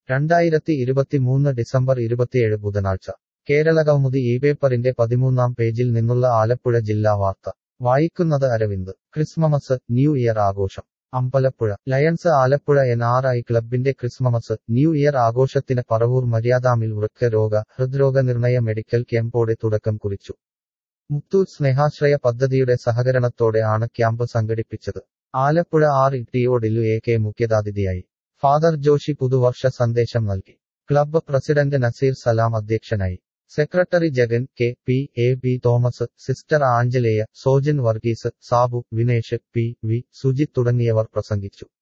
രണ്ടായിരത്തി ഇരുപത്തിമൂന്ന് ഡിസംബർ ഇരുപത്തിയേഴ് ബുധനാഴ്ച കേരളകൗമുദി ഈ പേപ്പറിന്റെ പതിമൂന്നാം പേജിൽ നിന്നുള്ള ആലപ്പുഴ ജില്ലാ വാർത്ത വായിക്കുന്നത് അരവിന്ദ് ക്രിസ്മമസ് ന്യൂ ഇയർ ആഘോഷം Ambalappuzha Lions Alappuzha N R I ക്ലബിന്റെ ക്രിസ്മമസ് ന്യൂ ഇയർ ആഘോഷത്തിന് പറവൂർ മര്യാദാമിൽ വൃക്ക രോഗ ഹൃദ്രോഗ നിർണയ മെഡിക്കൽ ക്യാമ്പോടെ തുടക്കം കുറിച്ചു മുത്തൂറ്റ് സ്നേഹാശ്രയ പദ്ധതിയുടെ സഹകരണത്തോടെ ആണ് ക്യാമ്പ് സംഘടിപ്പിച്ചത് ആലപ്പുഴ ആർ ഇട്ടിയോഡിലു എ കെ മുഖ്യതാതിഥിയായി ഫാദർ ജോഷി പുതുവർഷ സന്ദേശം നൽകി ക്ലബ്ബ് പ്രസിഡന്റ് നസീർ സലാം അധ്യക്ഷനായി secretary Jagan K P A B Thomas sister Anjaleya Sojan Varghese Sabu Vinesh P V Sujith തുടങ്ങിയവർ പ്രസംഗിച്ചു